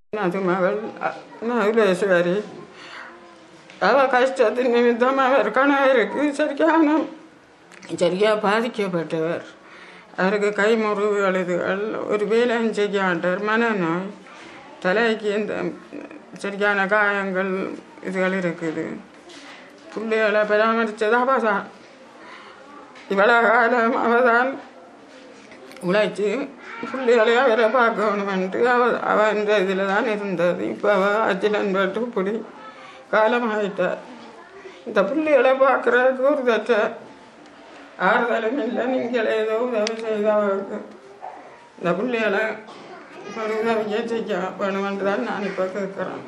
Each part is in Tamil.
அது மகள் மகளேஸ்வரி அவ கஷ்டத்தின் நிமித்தம் அவர் கணவருக்கு சரியான சரியா பாதிக்கப்பட்டவர் அவருக்கு கை முறிவுகள் இதுகள் ஒரு வேலையும் செய்ய மாட்டார் மனநோய் தலைக்கு இந்த சரியான காயங்கள் இதுகள் இருக்குது பிள்ளைகளை பராமரித்தது அவதான் இவ்வளோ காலம் அவதான் உழைச்சி பிள்ளைகளை அவரை பார்க்கணுமென்ட்டு அவ அவ இந்த இதில் தான் இருந்தது இப்போ அவ அச்சிலன் பட்டு இப்படி காலமாயிட்டார் இந்த பிள்ளைகளை பார்க்குறதுக்கு ஒரு தட்ட ஆறுதலும் இல்லை நீங்கள் ஏதோ உதவி செய்தவருக்கு இந்த பிள்ளைகளை ஒரு உதவியை செய்ய வேணுமென்று தான் நான் இப்போ கேட்குறேன்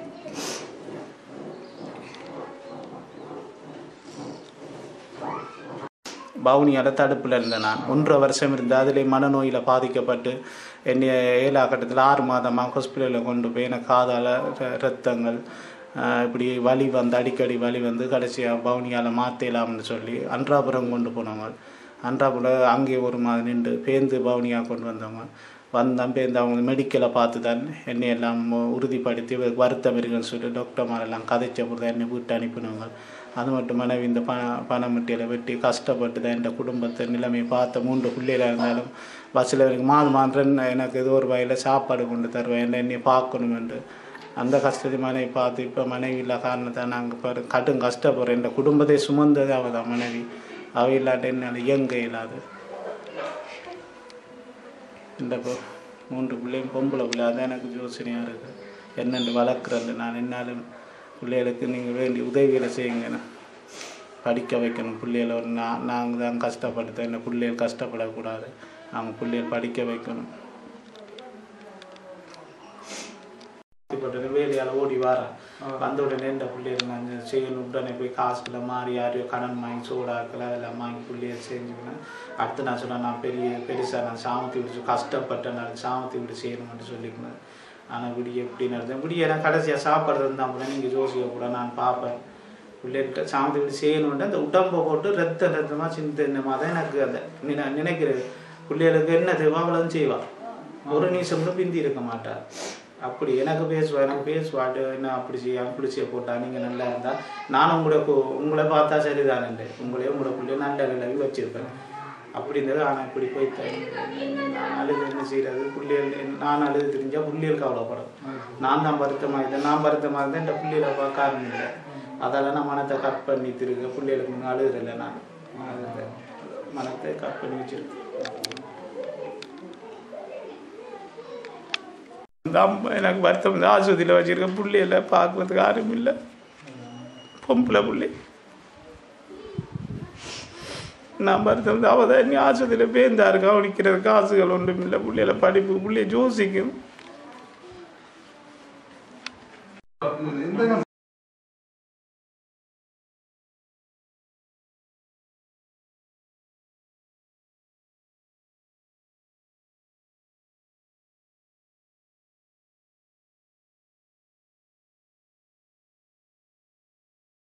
பவுனியால் தடுப்பில் இருந்தேன் நான் ஒன்றரை வருஷம் இருந்தேன் அதிலே மனநோயில் பாதிக்கப்பட்டு என்னை ஏழா கட்டத்தில் ஆறு மாதமாக ஹாஸ்பிட்டலில் கொண்டு போய் எனக்கு காதால் ர- ரத்தங்கள் ஆஹ் இப்படி வலி வந்து அடிக்கடி வலி வந்து கடைசியாக பவுனியால் மாற்றலாம்னு சொல்லி அன்றாபுரம் கொண்டு போனவங்க அன்றாபுரம் அங்கே ஒரு மாதம் நின்று பேந்து பவுனியா கொண்டு வந்தவங்க வந்தான் பேருந்து அவங்க மெடிக்கலை பார்த்து தான் என்னை எல்லாம் உறுதிப்படுத்தி வருத்தம் இருக்குன்னு சொல்லி டாக்டர்மாரெல்லாம் கதைச்ச பொழுது என்னை வீட்டு அனுப்பினவங்க அது மட்டும் மனைவி இந்த ப பணமட்டியில் வெட்டி கஷ்டப்பட்டு தான் இந்த குடும்பத்தை நிலைமையை பார்த்த மூன்று பிள்ளைகளாக இருந்தாலும் பஸ்ஸில் எனக்கு மாது மாதம் எனக்கு ஏதோ ஒரு வகையில் சாப்பாடு கொண்டு தருவேன் என்ன என்னை பார்க்கணும் என்று அந்த கஷ்டத்தை மனைவி பார்த்து இப்போ மனைவி இல்லா காரணத்தை நாங்கள் பாரு கடும் கஷ்டப்படுறோம் இந்த குடும்பத்தை சுமந்தது அவள் தான் மனைவி அவ இல்லாட்ட என்னால் இயங்க இல்லாது இந்த இப்போ மூன்று பிள்ளையும் பொம்பளை பிள்ளை அதான் எனக்கு யோசனையாக இருக்குது என்னென்னு வளர்க்குறது நான் என்னாலும் பிள்ளைகளுக்கு நீங்கள் வேண்டிய உதவிகளை செய்யுங்க படிக்க வைக்கணும் பிள்ளைகளை ஒரு நான் நாங்கள் தான் கஷ்டப்படுத்த என்ன பிள்ளைகள் கஷ்டப்படக்கூடாது அவங்க பிள்ளைகள் படிக்க வைக்கணும் வேலையால் ஓடி வரேன் வந்த உடனே இந்த பிள்ளைகள் நான் செய்யணும் உடனே போய் காசுல மாறி யாரையோ கடன் வாங்கி சோடாக்கள் அதெல்லாம் வாங்கி பிள்ளைகள் செஞ்சுக்கினேன் அடுத்து நான் சொன்னேன் நான் பெரிய பெருசாக நான் சாமத்தி விட்டு கஷ்டப்பட்டேன் நான் சாமத்தி விட்டு செய்யணும்னு சொல்லிக்கினேன் ஆனால் விடிய எப்படி நடந்தேன் விடிய நான் கடைசியாக சாப்பிட்றது இருந்தால் கூட நீங்கள் ஜோசியை கூட நான் பார்ப்பேன் பிள்ளைகிட்ட சாமத்தி விட்டு செய்யணுன்ட்டு அந்த உடம்பை போட்டு ரத்த ரத்தமாக சிந்தனமாக தான் எனக்கு அந்த நினை நினைக்கிறது பிள்ளைகளுக்கு என்ன தேவை அவ்வளவு செய்வாள் ஒரு நிமிஷம் கூட பிந்தி இருக்க மாட்டார் அப்படி எனக்கு பேசுவா எனக்கு பேசுவாட்டு என்ன அப்படி செய்ய அப்படி செய்ய போட்டா நீங்க நல்லா இருந்தா நானும் உங்களை கு- உங்களை பார்த்தா சரிதானே உங்களையும் உங்களோட பிள்ளைய நல்ல நிலவி வச்சிருப்பேன் அப்படி இருந்தது ஆனால் இப்படி போய் நான் அழுது என்ன செய்யறது பிள்ளைகள் நான் அழுது தெரிஞ்சா பிள்ளைகள் கவலைப்படும் நான் தான் வருத்தமா இருந்தேன் நான் வருத்தமா இருந்தேன் இந்த பிள்ளைகளை பார்க்க ஆரம்பிக்கல அதால நான் மனத்தை கட் பண்ணி திருக்க பிள்ளைகளுக்கு முன்ன அழுகுறதில்ல நான் அழுத மனத்தை கட் பண்ணி வச்சிருக்கேன் இந்த அம்மா எனக்கு வருத்தம் வந்து ஆஸ்பத்திரியில் வச்சிருக்க பிள்ளையில பார்க்கறதுக்கு யாரும் இல்லை பொம்பளை பிள்ளை நான் வருத்தம் வந்து அவள் தான் இன்னும் ஆஸ்பத்திரியில் பேர்ந்தாரு கவனிக்கிறது காசுகள் ஒன்றும் இல்லை பிள்ளையில படிப்பு பிள்ளைய ஜோசிக்கும் இந்த